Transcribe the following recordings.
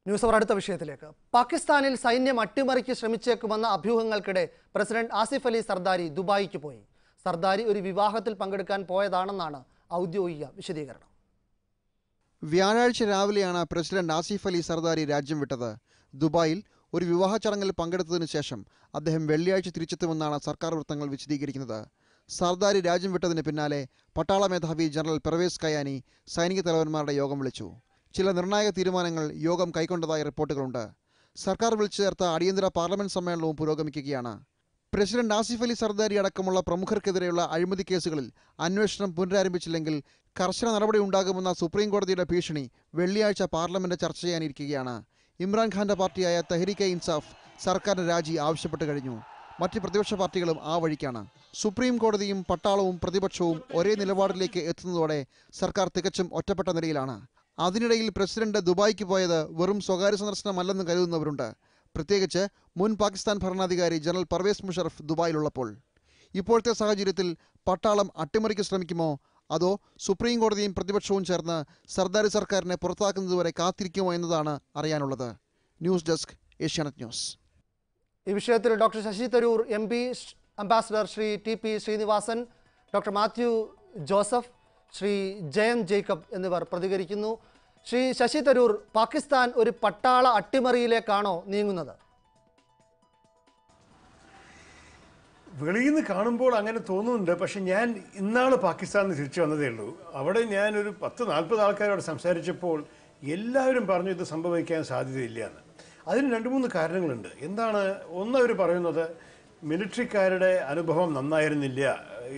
News അവർ അടുത്ത വിഷയത്തിലേക്ക് പാകിസ്ഥാനിൽ സൈന്യം അട്ടിമറിക്ക് ശ്രമിച്ചേക്കുമെന്ന അഭ്യൂഹങ്ങൾക്കിടെ പ്രസിഡന്റ് ആസിഫ് അലി സർദാരി ദുബായിക്ക് പോയി സർദാരി ഒരു വിവാഹത്തിൽ പങ്കെടുക്കാൻ പോയതാണെന്നാണ് ഔദ്യോഗിക വിശദീകരണം വ്യാഴാഴ്ച രാവിലെയാണ് പ്രസിഡന്റ് ആസിഫ് അലി സർദാരി രാജ്യം വിട്ടത് ദുബായിൽ ഒരു വിവാഹ ചടങ്ങിൽ പങ്കെടുത്തതിനു ശേഷം അദ്ദേഹം വെള്ളിയാഴ്ച തിരിച്ചെത്തുമെന്നാണ് സർക്കാർ വൃത്തങ്ങൾ വിശദീകരിക്കുന്നത് സർദാരി രാജ്യം വിട്ടതിന് പിന്നാലെ പട്ടാള മേധാവി ജനറൽ പെർവേസ് കയാനി സൈനിക തലവന്മാരുടെ യോഗം വിളിച്ചു ചില നിർണായക തീരുമാനങ്ങൾ യോഗം കൈക്കൊണ്ടതായി റിപ്പോർട്ടുകളുണ്ട് സർക്കാർ വിളിച്ചു ചേർത്ത അടിയന്തര പാർലമെന്റ് സമ്മേളനവും പുരോഗമിക്കുകയാണ് പ്രസിഡന്റ് ആസിഫ് അലി സർദാരി അടക്കമുള്ള പ്രമുഖർക്കെതിരെയുള്ള അഴിമതി കേസുകളിൽ അന്വേഷണം പുനരാരംഭിച്ചില്ലെങ്കിൽ കർശന നടപടി ഉണ്ടാകുമെന്ന സുപ്രീം കോടതിയുടെ ഭീഷണി വെള്ളിയാഴ്ച പാർലമെന്റ് ചർച്ച ചെയ്യാനിരിക്കുകയാണ് ഇമ്രാൻഖാന്റെ പാർട്ടിയായ തെഹ്രീക്കെ ഇൻസാഫ് സർക്കാരിന് രാജി ആവശ്യപ്പെട്ടു കഴിഞ്ഞു മറ്റ് പ്രതിപക്ഷ പാർട്ടികളും ആ വഴിക്കാണ് സുപ്രീം കോടതിയും പട്ടാളവും പ്രതിപക്ഷവും ഒരേ നിലപാടിലേക്ക് എത്തുന്നതോടെ സർക്കാർ തികച്ചും ഒറ്റപ്പെട്ട നിലയിലാണ് അതിനിടയിൽ പ്രസിഡന്റ് ദുബായിക്ക് പോയത് വെറും സ്വകാര്യ സന്ദർശനമല്ലെന്ന് കരുതുന്നവരുണ്ട് പ്രത്യേകിച്ച് മുൻ പാകിസ്ഥാൻ ഭരണാധികാരി ജനറൽ പർവേസ് മുഷറഫ് ദുബായിലുള്ളപ്പോൾ ഇപ്പോഴത്തെ സാഹചര്യത്തിൽ പട്ടാളം അട്ടിമറിക്ക് ശ്രമിക്കുമോ അതോ സുപ്രീം കോടതിയും പ്രതിപക്ഷവും ചേർന്ന് സർദാരി സർക്കാരിനെ പുറത്താക്കുന്നതുവരെ കാത്തിരിക്കുമോ എന്നതാണ് അറിയാനുള്ളത് ന്യൂസ് ഡെസ്ക് ഏഷ്യാനെറ്റ് ന്യൂസ് ഈ വിഷയത്തിൽ doctor Shashi Tharoor M P ambassador Shri T P Srinivasan doctor Mathew Joseph Shri Jayam Jacob എന്നിവർ പ്രതികരിക്കുന്നു ശ്രീ ശശി തരൂർ പാകിസ്ഥാൻ ഒരു പട്ടാള അട്ടിമറിയിലേക്കാണോ നീങ്ങുന്നത് വെളിയിൽ നിന്ന് കാണുമ്പോൾ അങ്ങനെ തോന്നുന്നുണ്ട് പക്ഷെ ഞാൻ ഇന്നാള് പാകിസ്ഥാനിൽ നിന്ന് തിരിച്ചു വന്നതേ ഉള്ളൂ അവിടെ ഞാനൊരു പത്ത് നാൽപ്പത് ആൾക്കാരോട് സംസാരിച്ചപ്പോൾ എല്ലാവരും പറഞ്ഞു ഇത് സംഭവിക്കാൻ സാധ്യതയില്ല എന്ന് അതിന് രണ്ട് മൂന്ന് കാരണങ്ങളുണ്ട് എന്താണ് ഒന്ന് അവർ പറയുന്നത് മിലിറ്ററിക്കാരുടെ അനുഭവം നന്നായിരുന്നില്ല ഈ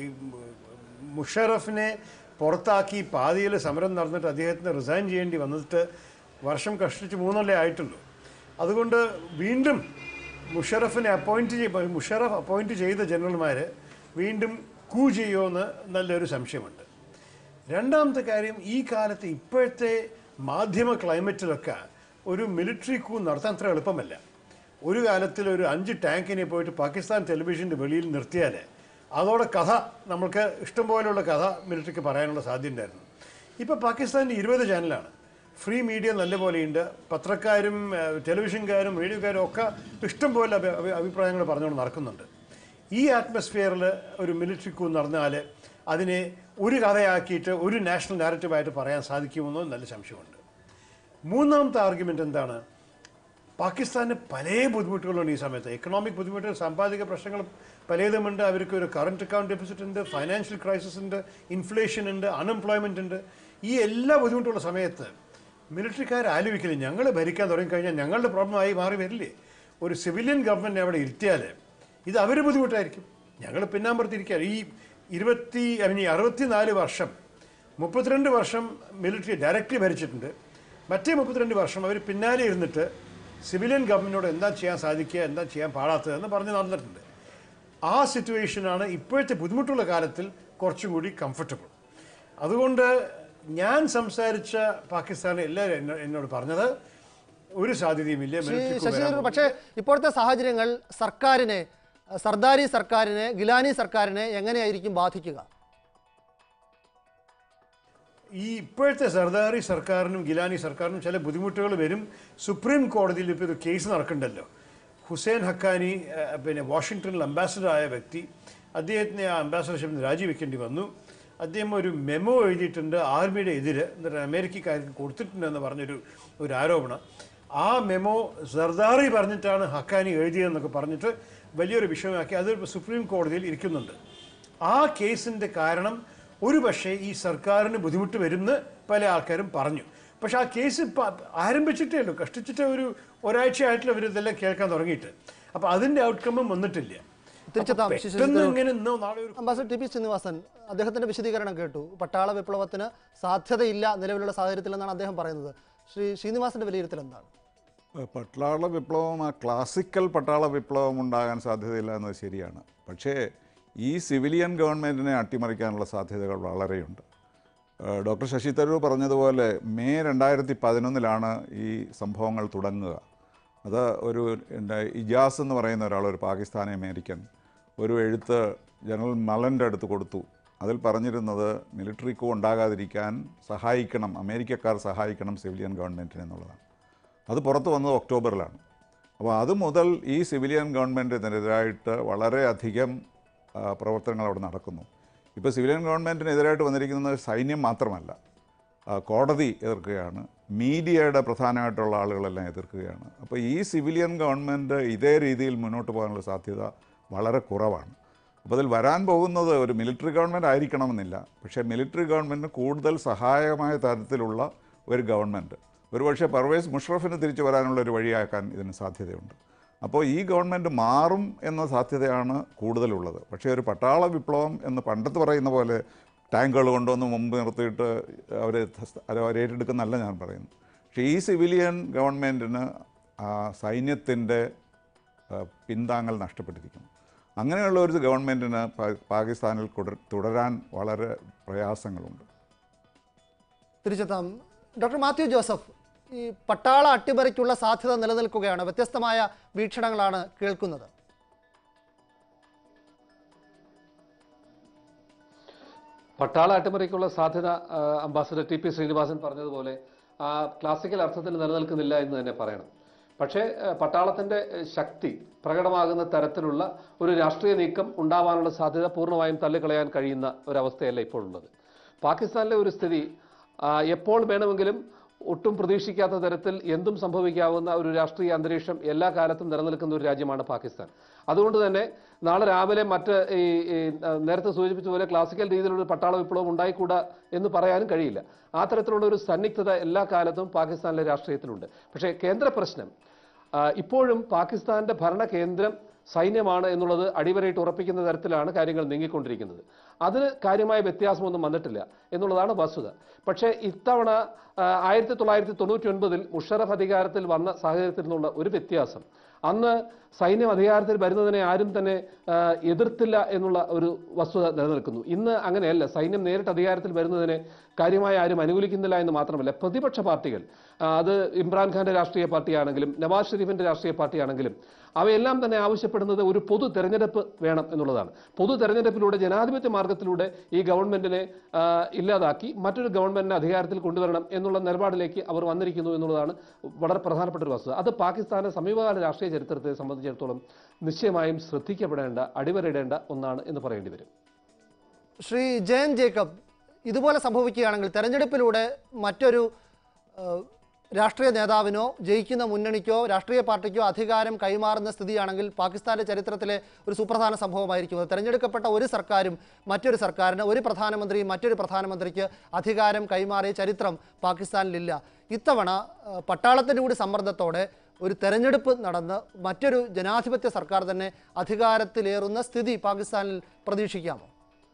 മുഷറഫിനെ പുറത്താക്കി പാതിയിൽ സമരം നടന്നിട്ട് അദ്ദേഹത്തിന് റിസൈൻ ചെയ്യേണ്ടി വന്നിട്ട് വർഷം കഷ്ടിച്ച് മൂന്നല്ലേ ആയിട്ടുള്ളൂ അതുകൊണ്ട് വീണ്ടും മുഷറഫിനെ അപ്പോയിന്റ് ചെയ്യ മുഷറഫ് അപ്പോയിന്റ് ചെയ്ത ജനറൽമാർ വീണ്ടും കൂ ചെയ്യുമെന്ന് നല്ലൊരു സംശയമുണ്ട് രണ്ടാമത്തെ കാര്യം ഈ കാലത്ത് ഇപ്പോഴത്തെ മാധ്യമ ക്ലൈമറ്റിലൊക്കെ ഒരു മിലിറ്ററി കൂ നടത്താൻ അത്ര എളുപ്പമല്ല ഒരു കാലത്തിൽ ഒരു അഞ്ച് ടാങ്കിനെ പോയിട്ട് പാകിസ്ഥാൻ ടെലിവിഷൻ്റെ വെളിയിൽ നിർത്തിയാൽ അതോടെ കഥ നമ്മൾക്ക് ഇഷ്ടം പോലെയുള്ള കഥ മിലിറ്ററിക്ക് പറയാനുള്ള സാധ്യത ഉണ്ടായിരുന്നു ഇപ്പോൾ പാകിസ്ഥാനിൻ്റെ ഇരുപത് ചാനലാണ് ഫ്രീ മീഡിയ നല്ലപോലെയുണ്ട് പത്രക്കാരും ഏഹ്, ടെലിവിഷൻകാരും റേഡിയോക്കാരും ഒക്കെ ഇഷ്ടം പോലെ അഭി- അഭി- അഭിപ്രായങ്ങൾ പറഞ്ഞുകൊണ്ട് നടക്കുന്നുണ്ട് ഈ ആറ്റ്മോസ്ഫിയറിൽ ഒരു മിലിറ്ററി കൂ നടന്നാൽ അതിനെ ഒരു കഥയാക്കിയിട്ട് ഒരു നാഷണൽ നാരറ്റീവായിട്ട് പറയാൻ സാധിക്കുമെന്നോ നല്ല സംശയമുണ്ട് മൂന്നാമത്തെ ആർഗ്യുമെൻ്റ് എന്താണ് പാകിസ്ഥാന് പല ബുദ്ധിമുട്ടുകളുണ്ട് ഈ സമയത്ത് എക്കണോമിക് ബുദ്ധിമുട്ടുകൾ സാമ്പത്തിക പ്രശ്നങ്ങൾ പലതുമുണ്ട് അവർക്ക് ഒരു കറണ്ട് അക്കൗണ്ട് ഡെഫിസിറ്റ് ഉണ്ട് ഫൈനാൻഷ്യൽ ക്രൈസിസ് ഉണ്ട് ഇൻഫ്ലേഷൻ ഉണ്ട് അൺഎംപ്ലോയ്മെൻ്റ് ഉണ്ട് ഈ എല്ലാ ബുദ്ധിമുട്ടുള്ള സമയത്ത് മിലിറ്ററിക്കാർ ആലോചിക്കില്ല ഞങ്ങൾ ഭരിക്കാൻ തുടങ്ങിക്കഴിഞ്ഞാൽ ഞങ്ങളുടെ പ്രോബ്ലം ആയി മാറി വരില്ലേ ഒരു സിവിലിയൻ ഗവൺമെൻറ് അവിടെ ഇരുത്തിയാൽ ഇത് അവർ ബുദ്ധിമുട്ടായിരിക്കും ഞങ്ങൾ പിന്നാമ്പുറത്തിരിക്കുക ഈ ഇരുപത്തി ഐ മീൻ അറുപത്തിനാല് വർഷം മുപ്പത്തിരണ്ട് വർഷം മിലിറ്ററി ഡയറക്റ്റ്ലി ഭരിച്ചിട്ടുണ്ട് മറ്റേ മുപ്പത്തിരണ്ട് വർഷം അവർ പിന്നാലെ ഇരുന്നിട്ട് സിവിലിയൻ ഗവൺമെൻറ്റിനോട് എന്താ ചെയ്യാൻ സാധിക്കുക എന്താ ചെയ്യാൻ പാടാത്തതെന്ന് പറഞ്ഞ് നടന്നിട്ടുണ്ട് ആ സിറ്റുവേഷനാണ് ഇപ്പോഴത്തെ ബുദ്ധിമുട്ടുള്ള കാലത്തിൽ കുറച്ചും കൂടി കംഫർട്ടബിൾ അതുകൊണ്ട് ഞാൻ സംസാരിച്ച പാകിസ്ഥാനിലെ എല്ലാവരും എന്നോ- എന്നോട് പറഞ്ഞത് ഒരു സാധ്യതയുമില്ല ശ്രീ മിലിറ്ററി ശശി തരൂർ പക്ഷേ ഇപ്പോഴത്തെ സാഹചര്യങ്ങൾ സർക്കാരിനെ സർദാരി സർക്കാരിനെ ഗിലാനി സർക്കാരിനെ എങ്ങനെയായിരിക്കും ബാധിക്കുക ഈ ഇപ്പോഴത്തെ സർദാരി സർക്കാരിനും ഗിലാനി സർക്കാരിനും ചില ബുദ്ധിമുട്ടുകൾ വരും സുപ്രീം കോടതിയിൽ ഇപ്പോൾ ഒരു കേസ് നടക്കുന്നുണ്ടല്ലോ ഹുസൈൻ ഹക്കാനി ഏഹ്, പിന്നെ വാഷിങ്ടണിൽ അംബാസഡർ ആയ വ്യക്തി അദ്ദേഹത്തിന് ആ അംബാസഡർഷിപ്പിൽ നിന്ന് രാജിവെക്കേണ്ടി വന്നു അദ്ദേഹം ഒരു മെമ്മോ എഴുതിയിട്ടുണ്ട് ആർമിയുടെ എതിര് എന്നിട്ട് അമേരിക്കക്കാർക്ക് കൊടുത്തിട്ടുണ്ടെന്ന് പറഞ്ഞൊരു ഒരു ആരോപണം ആ മെമ്മോ സർദാറി പറഞ്ഞിട്ടാണ് ഹക്കാനി എഴുതിയതെന്നൊക്കെ പറഞ്ഞിട്ട് വലിയൊരു വിഷയമാക്കി അത് സുപ്രീം കോടതിയിൽ ഇരിക്കുന്നുണ്ട് ആ കേസിൻ്റെ കാരണം ഒരു പക്ഷേ ഈ സർക്കാരിന് ബുദ്ധിമുട്ട് വരുമെന്ന് പല ആൾക്കാരും പറഞ്ഞു പക്ഷെ ആ കേസ് ഇപ്പം ആരംഭിച്ചിട്ടേ ഉള്ളൂ കഷ്ടിച്ചിട്ട് ഒരു ഒരാഴ്ച ആയിട്ടില്ല അവർ ഇതെല്ലാം കേൾക്കാൻ തുടങ്ങിയിട്ട് അപ്പം അതിൻ്റെ ഔട്ട്കമ്മും വന്നിട്ടില്ല തിരിച്ചെത്താം, അപ്പൊ ശശി പെട്ടെന്ന് തരൂർ. ഇങ്ങനെ ഇന്നോ നാളെ ഒരു അംബാസഡർ ടി പി ശ്രീനിവാസൻ അദ്ദേഹത്തിന്റെ വിശദീകരണം കേട്ടു പട്ടാള വിപ്ലവത്തിന് സാധ്യതയില്ല നിലവിലുള്ള സാഹചര്യത്തിൽ എന്നാണ് അദ്ദേഹം പറയുന്നത് ശ്രീ ശ്രീനിവാസന്റെ വിലയിരുത്തൽ എന്താണ് പട്ടാള വിപ്ലവം ആ ക്ലാസിക്കൽ പട്ടാള വിപ്ലവം ഉണ്ടാകാൻ സാധ്യതയില്ല എന്നത് ശരിയാണ് പക്ഷേ ഈ സിവിലിയൻ ഗവൺമെൻറ്റിനെ അട്ടിമറിക്കാനുള്ള സാധ്യതകൾ വളരെയുണ്ട് ഏഹ് ഡോക്ടർ ശശി തരൂർ പറഞ്ഞതുപോലെ മെയ് രണ്ടായിരത്തി പതിനൊന്നിലാണ് ഈ സംഭവങ്ങൾ തുടങ്ങുക അത് ഒരു എൻ്റെ ഇജാസ് എന്ന് പറയുന്ന ഒരാൾ ഒരു പാകിസ്ഥാനി അമേരിക്കൻ ഒരു എഴുത്ത് ജനറൽ മലൻ്റെ അടുത്ത് കൊടുത്തു അതിൽ പറഞ്ഞിരുന്നത് മിലിറ്ററി കൂ ഉണ്ടാകാതിരിക്കാൻ സഹായിക്കണം അമേരിക്കക്കാർ സഹായിക്കണം സിവിലിയൻ ഗവൺമെൻറ്റിനെ എന്നുള്ളതാണ് അത് പുറത്ത് വന്നത് ഒക്ടോബറിലാണ് അപ്പോൾ അത് മുതൽ ഈ സിവിലിയൻ ഗവൺമെൻറ്റിനെതിരായിട്ട് വളരെയധികം ആ, പ്രവർത്തനങ്ങൾ അവിടെ നടക്കുന്നു ഇപ്പോൾ സിവിലിയൻ ഗവൺമെൻറ്റിനെതിരായിട്ട് വന്നിരിക്കുന്നത് സൈന്യം മാത്രമല്ല ആ, കോടതി എതിർക്കുകയാണ് മീഡിയയുടെ പ്രധാനമായിട്ടുള്ള ആളുകളെല്ലാം എതിർക്കുകയാണ് അപ്പോൾ ഈ സിവിലിയൻ ഗവൺമെൻറ് ഇതേ രീതിയിൽ മുന്നോട്ട് പോകാനുള്ള സാധ്യത വളരെ കുറവാണ് അപ്പോൾ അതിൽ വരാൻ പോകുന്നത് ഒരു മിലിറ്ററി ഗവൺമെൻറ് ആയിരിക്കണമെന്നില്ല പക്ഷേ മിലിറ്ററി ഗവൺമെൻറ്റിന് കൂടുതൽ സഹായകമായ തരത്തിലുള്ള ഒരു ഗവൺമെൻറ് ഒരുപക്ഷെ പർവേസ് മുഷറഫിന് തിരിച്ചു വരാനുള്ള ഒരു വഴിയാക്കാൻ ഇതിന് സാധ്യതയുണ്ട് അപ്പോൾ ഈ ഗവൺമെൻറ് മാറും എന്ന സാധ്യതയാണ് കൂടുതലുള്ളത് പക്ഷേ ഒരു പട്ടാള വിപ്ലവം എന്ന് പണ്ടത്ത് പറയുന്ന പോലെ ടാങ്കുകൾ കൊണ്ടുവന്ന് മുമ്പ് നിർത്തിയിട്ട് അവരെ അവരെ ഏറ്റെടുക്കുന്നല്ല ഞാൻ പറയുന്നത് പക്ഷേ ഈ സിവിലിയൻ ഗവൺമെൻറ്റിന് സൈന്യത്തിൻ്റെ ആ, പിന്താങ്ങൽ നഷ്ടപ്പെട്ടിരിക്കുന്നു അങ്ങനെയുള്ള ഒരു ഗവൺമെൻറ്റിന് പാ- പാകിസ്ഥാനിൽ തുടർ- തുടരാൻ വളരെ പ്രയാസങ്ങളുണ്ട് തിരിച്ചെത്താം ഡോക്ടർ മാത്യു ജോസഫ് ഈ പട്ടാള അട്ടിമറിക്കുള്ള സാധ്യത നിലനിൽക്കുകയാണ് വ്യത്യസ്തമായ വീക്ഷണങ്ങളാണ് കേൾക്കുന്നത് പട്ടാള അട്ടിമറിക്കുള്ള സാധ്യത ആ, അംബാസഡർ ടി പി ശ്രീനിവാസൻ പറഞ്ഞതുപോലെ ആ ക്ലാസിക്കൽ അർത്ഥത്തിൽ നിലനിൽക്കുന്നില്ല എന്ന് തന്നെ പറയണം പക്ഷേ ആ, പട്ടാളത്തിന്റെ ആ, ശക്തി പ്രകടമാകുന്ന തരത്തിലുള്ള ഒരു രാഷ്ട്രീയ നീക്കം ഉണ്ടാവാനുള്ള സാധ്യത പൂർണ്ണമായും തള്ളിക്കളയാൻ കഴിയുന്ന ഒരവസ്ഥയല്ല ഇപ്പോൾ ഉള്ളത് പാകിസ്ഥാനിലെ ഒരു സ്ഥിതി ആ, എപ്പോൾ വേണമെങ്കിലും ഒട്ടും പ്രതീക്ഷിക്കാത്ത തരത്തിൽ എന്തും സംഭവിക്കാവുന്ന ഒരു രാഷ്ട്രീയ അന്തരീക്ഷം എല്ലാ കാലത്തും നിലനിൽക്കുന്ന ഒരു രാജ്യമാണ് പാകിസ്ഥാൻ അതുകൊണ്ട് തന്നെ നാളെ രാവിലെ മറ്റ് ഈ ഈ, ആ, നേരത്തെ സൂചിപ്പിച്ച പോലെ ക്ലാസിക്കൽ രീതിയിലുള്ള ഒരു പട്ടാള വിപ്ലവം ഉണ്ടായിക്കൂടാ എന്ന് പറയാനും കഴിയില്ല ആ തരത്തിലുള്ള ഒരു സന്നിഗ്ധത എല്ലാ കാലത്തും പാകിസ്ഥാനിലെ രാഷ്ട്രീയത്തിലുണ്ട് പക്ഷേ കേന്ദ്ര പ്രശ്നം ആ, ഇപ്പോഴും പാകിസ്ഥാന്റെ ഭരണ കേന്ദ്രം സൈന്യമാണ് എന്നുള്ളത് അടിവരയിട്ട് ഉറപ്പിക്കുന്ന തരത്തിലാണ് കാര്യങ്ങൾ നീങ്ങിക്കൊണ്ടിരിക്കുന്നത് അതിന് കാര്യമായ വ്യത്യാസമൊന്നും വന്നിട്ടില്ല എന്നുള്ളതാണ് വസ്തുത പക്ഷേ ഇത്തവണ ആയിരത്തി തൊള്ളായിരത്തി തൊണ്ണൂറ്റി ഒൻപതിൽ മുഷറഫ് അധികാരത്തിൽ വന്ന സാഹചര്യത്തിൽ നിന്നുള്ള ഒരു വ്യത്യാസം അന്ന് സൈന്യം അധികാരത്തിൽ വരുന്നതിനെ ആരും തന്നെ ആ, എതിർത്തില്ല എന്നുള്ള ഒരു വസ്തുത നിലനിൽക്കുന്നു ഇന്ന് അങ്ങനെയല്ല സൈന്യം നേരിട്ട് അധികാരത്തിൽ വരുന്നതിനെ കാര്യമായി ആരും അനുകൂലിക്കുന്നില്ല എന്ന് മാത്രമല്ല പ്രതിപക്ഷ പാർട്ടികൾ ആ, അത് ഇമ്രാൻഖാന്റെ രാഷ്ട്രീയ പാർട്ടിയാണെങ്കിലും നവാസ് ഷെരീഫിന്റെ രാഷ്ട്രീയ പാർട്ടിയാണെങ്കിലും അവയെല്ലാം തന്നെ ആവശ്യപ്പെടുന്നത് ഒരു പൊതു തെരഞ്ഞെടുപ്പ് വേണം എന്നുള്ളതാണ് പൊതു തെരഞ്ഞെടുപ്പിലൂടെ ജനാധിപത്യ മാർഗത്തിലൂടെ ഈ ഗവൺമെന്റിനെ ആ, ഇല്ലാതാക്കി മറ്റൊരു ഗവൺമെന്റിനെ അധികാരത്തിൽ കൊണ്ടുവരണം എന്നുള്ള നിലപാടിലേക്ക് അവർ വന്നിരിക്കുന്നു എന്നുള്ളതാണ് വളരെ പ്രധാനപ്പെട്ട ഒരു വസ്തുത അത് പാകിസ്ഥാന്റെ സമീപകാല രാഷ്ട്രീയ ചരിത്രത്തെ സംബന്ധിച്ചിടത്തോളം നിശ്ചയമായും ശ്രദ്ധിക്കപ്പെടേണ്ട അടിവരയിടേണ്ട ഒന്നാണ് എന്ന് പറയേണ്ടി വരും ശ്രീ ജയൻ ജേക്കബ് ഇതുപോലെ സംഭവിക്കുകയാണെങ്കിൽ തെരഞ്ഞെടുപ്പിലൂടെ മറ്റൊരു ഏഹ്, രാഷ്ട്രീയ നേതാവിനോ ജയിക്കുന്ന മുന്നണിക്കോ രാഷ്ട്രീയ പാർട്ടിക്കോ അധികാരം കൈമാറുന്ന സ്ഥിതിയാണെങ്കിൽ പാകിസ്ഥാന്റെ ചരിത്രത്തിലെ ഒരു സുപ്രധാന സംഭവമായിരിക്കും അത് തെരഞ്ഞെടുക്കപ്പെട്ട ഒരു സർക്കാരും മറ്റൊരു സർക്കാരിന് ഒരു പ്രധാനമന്ത്രിയും മറ്റൊരു പ്രധാനമന്ത്രിക്ക് അധികാരം കൈമാറിയ ചരിത്രം പാകിസ്ഥാനിലില്ല ഇത്തവണ ഏഹ്, പട്ടാളത്തിൻ്റെ കൂടി സമ്മർദ്ദത്തോടെ ഒരു തെരഞ്ഞെടുപ്പ് നടന്ന് മറ്റൊരു ജനാധിപത്യ സർക്കാർ തന്നെ അധികാരത്തിലേറുന്ന സ്ഥിതി പാകിസ്ഥാനിൽ പ്രതീക്ഷിക്കാമോ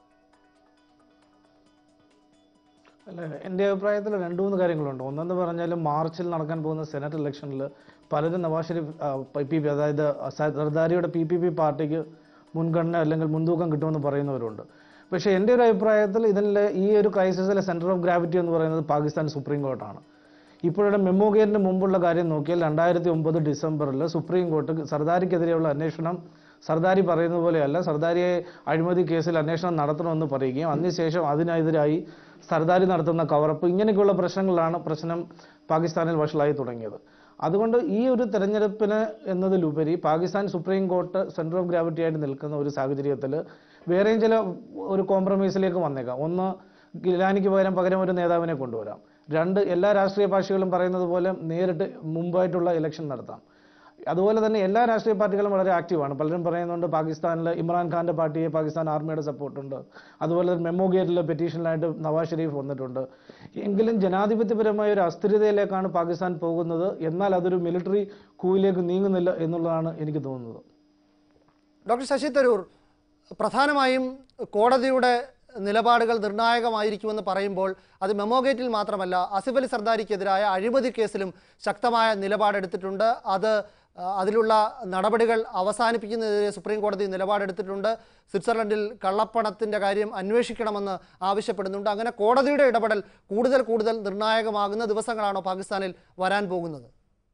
അല്ല എൻ്റെ അഭിപ്രായത്തിൽ രണ്ട് മൂന്ന് കാര്യങ്ങളുണ്ട് ഒന്നെന്ന് പറഞ്ഞാൽ മാർച്ചിൽ നടക്കാൻ പോകുന്ന സെനറ്റ് ഇലക്ഷനിൽ പലരും നവാസ് ഷെരീഫ് പി പി അതായത് സർദാരിയുടെ പി പി പി പാർട്ടിക്ക് മുൻഗണന അല്ലെങ്കിൽ മുൻതൂക്കം കിട്ടുമെന്ന് പറയുന്നവരുണ്ട് പക്ഷേ എൻ്റെ ഒരു അഭിപ്രായത്തിൽ ഇതിലെ ഈ ഒരു ക്രൈസിസിലെ സെൻറ്റർ ഓഫ് ഗ്രാവിറ്റി എന്ന് പറയുന്നത് പാകിസ്ഥാൻ സുപ്രീം കോർട്ടാണ് ഇപ്പോഴുടെ മെമ്മോ ഗേറ്റിന് മുമ്പുള്ള കാര്യം നോക്കിയാൽ രണ്ടായിരത്തി ഒമ്പത് ഡിസംബറിൽ സുപ്രീം കോർട്ട് സർദാരിക്കെതിരെയുള്ള അന്വേഷണം സർദാരി പറയുന്നത് പോലെയല്ല സർദാരിയെ അഴിമതി കേസിൽ അന്വേഷണം നടത്തണമെന്ന് പറയുകയും അതിനുശേഷം അതിനെതിരായി സർദാരി നടത്തുന്ന കവറപ്പ് ഇങ്ങനെയൊക്കെയുള്ള പ്രശ്നങ്ങളാണ് പ്രശ്നം പാകിസ്ഥാനിൽ വഷളായി തുടങ്ങിയത് അതുകൊണ്ട് ഈ ഒരു തെരഞ്ഞെടുപ്പിന് എന്നതിലുപരി Pakistan supreme court centre of gravity ആയിട്ട് നിൽക്കുന്ന ഒരു സാഹചര്യത്തിൽ വേറെയും ചില ഒരു കോംപ്രമൈസിലേക്ക് വന്നേക്കാം ഒന്ന് ഗിലാനിക്ക് പകരം പകരം ഒരു നേതാവിനെ കൊണ്ടുവരാം രണ്ട് എല്ലാ രാഷ്ട്രീയ പാർട്ടികളും പറയുന്നത് പോലെ നേരിട്ട് മുമ്പായിട്ടുള്ള ഇലക്ഷൻ നടത്താം അതുപോലെ തന്നെ എല്ലാ രാഷ്ട്രീയ പാർട്ടികളും വളരെ ആക്റ്റീവാണ് പലരും പറയുന്നുണ്ട് പാകിസ്ഥാനിൽ ഇമ്രാൻഖാൻ്റെ പാർട്ടിയെ പാകിസ്ഥാൻ ആർമിയുടെ സപ്പോർട്ടുണ്ട് അതുപോലെ തന്നെ മെമ്മോ ഗേറ്റിൽ പെറ്റീഷനിലായിട്ട് നവാസ് ഷെരീഫ് വന്നിട്ടുണ്ട് എങ്കിലും ജനാധിപത്യപരമായ ഒരു അസ്ഥിരതയിലേക്കാണ് പാകിസ്ഥാൻ പോകുന്നത് എന്നാൽ അതൊരു മിലിറ്ററി കൂയിലേക്ക് നീങ്ങുന്നില്ല എന്നുള്ളതാണ് എനിക്ക് തോന്നുന്നത് ഡോക്ടർ ശശി തരൂർ പ്രധാനമായും കോടതിയുടെ നിലപാടുകൾ നിർണായകമായിരിക്കുമെന്ന് പറയുമ്പോൾ അത് മെമ്മോഗേറ്റിൽ മാത്രമല്ല ആസിഫ് അലി സർദാരിക്കെതിരായ അഴിമതി കേസിലും ശക്തമായ നിലപാടെടുത്തിട്ടുണ്ട് അത് ആ, അതിലുള്ള നടപടികൾ അവസാനിപ്പിക്കുന്നതിനെതിരെ സുപ്രീം കോടതി നിലപാടെടുത്തിട്ടുണ്ട് സ്വിറ്റ്സർലൻഡിൽ കള്ളപ്പണത്തിൻ്റെ കാര്യം അന്വേഷിക്കണമെന്ന് ആവശ്യപ്പെടുന്നുണ്ട് അങ്ങനെ കോടതിയുടെ ഇടപെടൽ കൂടുതൽ കൂടുതൽ നിർണായകമാകുന്ന ദിവസങ്ങളാണോ പാകിസ്ഥാനിൽ വരാൻ പോകുന്നത്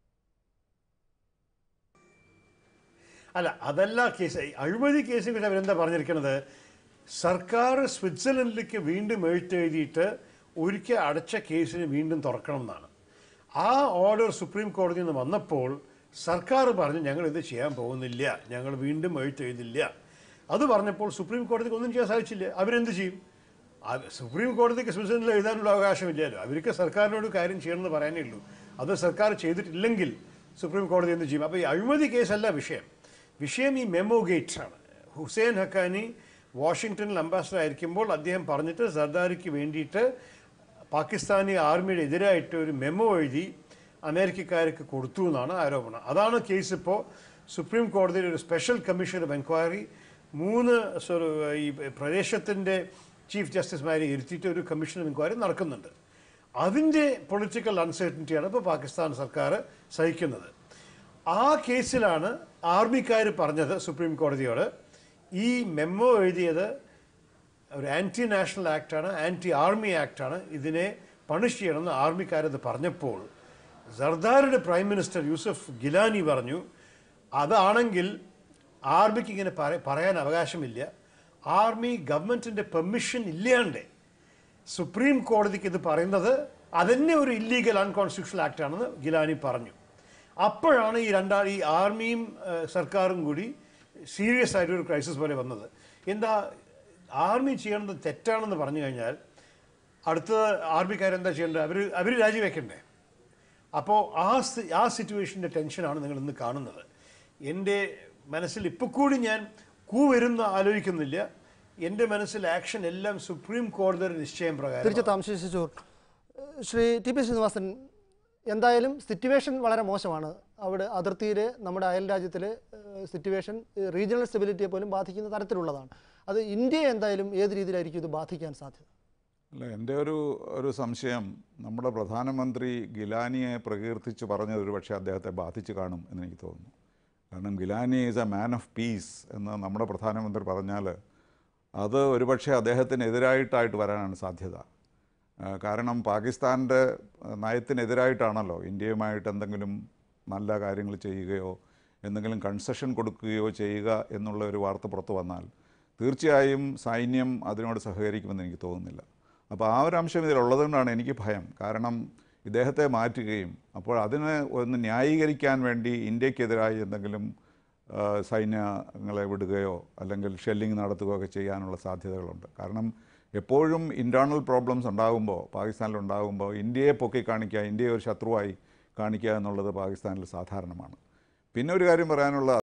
അല്ല അതല്ല കേസ് അഴിമതി കേസിനെ കുറിച്ച് അവരെന്താ പറഞ്ഞിരിക്കുന്നത് സർക്കാർ സ്വിറ്റ്സർലൻഡിലേക്ക് വീണ്ടും എഴുത്തെഴുതിയിട്ട് ഒരിക്കൽ അടച്ച കേസിന് വീണ്ടും തുറക്കണം എന്നാണ് ആ ഓർഡർ സുപ്രീം കോടതിയിൽ നിന്ന് വന്നപ്പോൾ സർക്കാർ പറഞ്ഞു ഞങ്ങൾ ഇത് ചെയ്യാൻ പോകുന്നില്ല ഞങ്ങൾ വീണ്ടും എഴുത്തെഴുതില്ല അത് പറഞ്ഞപ്പോൾ സുപ്രീം കോടതിക്ക് ഒന്നും ചെയ്യാൻ സാധിച്ചില്ല അവരെന്ത് ചെയ്യും ആ സുപ്രീം കോടതിക്ക് സ്വിറ്റ്സർലൻഡിൽ എഴുതാനുള്ള അവകാശമില്ലല്ലോ അവർക്ക് സർക്കാരിനോട് കാര്യം ചെയ്യണമെന്ന് പറയാനേ ഉള്ളൂ അത് സർക്കാർ ചെയ്തിട്ടില്ലെങ്കിൽ സുപ്രീം കോടതി എന്ത് ചെയ്യും അപ്പോൾ ഈ അഴിമതി കേസല്ല വിഷയം വിഷയം ഈ മെമ്മോ ഗേറ്റ്സ് ആണ് ഹുസൈൻ ഹക്കാനി വാഷിങ്ടണിൽ അംബാസഡർ ആയിരിക്കുമ്പോൾ അദ്ദേഹം പറഞ്ഞിട്ട് സർദാരിക്ക് വേണ്ടിയിട്ട് പാകിസ്ഥാനി ആർമിയുടെ എതിരായിട്ട് ഒരു മെമ്മോ എഴുതി അമേരിക്കക്കാർക്ക് കൊടുത്തു എന്നാണ് ആരോപണം അതാണ് കേസ് ഇപ്പോൾ സുപ്രീം കോടതിയിൽ ഒരു സ്പെഷ്യൽ കമ്മീഷൻ ഓഫ് എൻക്വയറി മൂന്ന് സൊ- ഈ പ്രദേശത്തിൻ്റെ ചീഫ് ജസ്റ്റിസുമാരെ ഇരുത്തിയിട്ട് ഒരു കമ്മീഷൻ ഓഫ് എൻക്വയറി നടക്കുന്നുണ്ട് അതിൻ്റെ പൊളിറ്റിക്കൽ അൺസർട്ടനിറ്റിയാണ് ഇപ്പോൾ പാകിസ്ഥാൻ സർക്കാർ സഹിക്കുന്നത് ആ കേസിലാണ് ആർമിക്കാർ പറഞ്ഞത് സുപ്രീം കോടതിയോട് ഈ മെമ്മോ എഴുതിയത് ഒരു ആൻറ്റി നാഷണൽ ആക്ടാണ് ആൻറ്റി ആർമി ആക്ടാണ് ഇതിനെ പണിഷ് ചെയ്യണമെന്ന് ആർമിക്കാരത് പറഞ്ഞപ്പോൾ സർദാരുടെ പ്രൈം മിനിസ്റ്റർ യൂസഫ് ഗിലാനി പറഞ്ഞു അതാണെങ്കിൽ ആർമിക്ക് ഇങ്ങനെ പറ- പറയാൻ അവകാശമില്ല ആർമി ഗവൺമെൻറ്റിൻ്റെ പെർമിഷൻ ഇല്ലാണ്ട് സുപ്രീം കോടതിക്ക് ഇത് പറയുന്നത് അതന്നെ ഒരു ഇല്ലീഗൽ അൺകോൺസ്റ്റിറ്റ്യൂഷണൽ ആക്ട് ആണെന്ന് ഗിലാനി പറഞ്ഞു അപ്പോഴാണ് ഈ രണ്ടാ ഈ ആർമിയും ഏഹ്, സർക്കാരും കൂടി സീരിയസ് ആയിട്ട് ഒരു ക്രൈസിസ് പോലെ വന്നത് എന്താ ആർമി ചെയ്യേണ്ടത് തെറ്റാണെന്ന് പറഞ്ഞു കഴിഞ്ഞാൽ അടുത്ത ആർമിക്കാരെന്താ ചെയ്യേണ്ടത് അവർ അവർ രാജിവെക്കണ്ടേ അപ്പോൾ ആ സി- ആ സിറ്റുവേഷൻ്റെ ടെൻഷനാണ് നിങ്ങൾ ഇന്ന് കാണുന്നത് എൻ്റെ മനസ്സിൽ ഇപ്പോൾ കൂടി ഞാൻ കൂ വരുന്ന ആലോചിക്കുന്നില്ല എൻ്റെ മനസ്സിൽ ആക്ഷൻ എല്ലാം സുപ്രീം കോടതിയുടെ നിശ്ചയം പ്രകാരം തിരിച്ചെത്താം ശ്രീ ശിശൂർ ശ്രീ ടി പി ശ്രീനിവാസൻ എന്തായാലും സിറ്റുവേഷൻ വളരെ മോശമാണ് അവിടെ അതിർത്തിയിൽ നമ്മുടെ അയൽ രാജ്യത്തിലെ സിറ്റുവേഷൻ റീജിയണൽ സ്റ്റെബിലിറ്റിയെ പോലും ബാധിക്കുന്ന തരത്തിലുള്ളതാണ് അത് ഇന്ത്യയെ എന്തായാലും ഏത് രീതിയിലായിരിക്കും ഇത് ബാധിക്കാൻ സാധ്യത അല്ല എൻ്റെ ഒരു ഒരു സംശയം നമ്മുടെ പ്രധാനമന്ത്രി ഗിലാനിയെ പ്രകീർത്തിച്ച് പറഞ്ഞത് ഒരു പക്ഷേ അദ്ദേഹത്തെ ബാധിച്ചു കാണും എന്ന് എനിക്ക് തോന്നുന്നു കാരണം Gilani is a man of peace എന്ന് നമ്മുടെ പ്രധാനമന്ത്രി പറഞ്ഞാൽ അത് ഒരുപക്ഷെ അദ്ദേഹത്തിനെതിരായിട്ടായിട്ട് വരാനാണ് സാധ്യത ആ, കാരണം പാകിസ്ഥാൻ്റെ നയത്തിനെതിരായിട്ടാണല്ലോ ഇന്ത്യയുമായിട്ട് എന്തെങ്കിലും നല്ല കാര്യങ്ങൾ ചെയ്യുകയോ എന്തെങ്കിലും കൺസെഷൻ കൊടുക്കുകയോ ചെയ്യുക എന്നുള്ള ഒരു വാർത്ത പുറത്തു വന്നാൽ തീർച്ചയായും സൈന്യം അതിനോട് സഹകരിക്കുമെന്ന് എനിക്ക് തോന്നുന്നില്ല അപ്പോൾ ആ ഒരു അംശം ഇതിലുള്ളതുകൊണ്ടാണ് എനിക്ക് ഭയം കാരണം ഇദ്ദേഹത്തെ മാറ്റുകയും അപ്പോൾ അതിനെ ഒന്ന് ന്യായീകരിക്കാൻ വേണ്ടി ഇന്ത്യക്കെതിരായി എന്തെങ്കിലും ആ, സൈന്യങ്ങളെ വിടുകയോ അല്ലെങ്കിൽ ഷെല്ലിംഗ് നടത്തുകയോ ഒക്കെ ചെയ്യാനുള്ള സാധ്യതകളുണ്ട് കാരണം എപ്പോഴും ഇൻറ്റേർണൽ പ്രോബ്ലംസ് ഉണ്ടാകുമ്പോൾ പാകിസ്ഥാനിൽ ഉണ്ടാകുമ്പോൾ ഇന്ത്യയെ പൊക്കി കാണിക്കുക ഇന്ത്യയെ ഒരു ശത്രുവായി കാണിക്കുക എന്നുള്ളത് പാകിസ്ഥാനിൽ സാധാരണമാണ് പിന്നെ ഒരു കാര്യം പറയാനുള്ള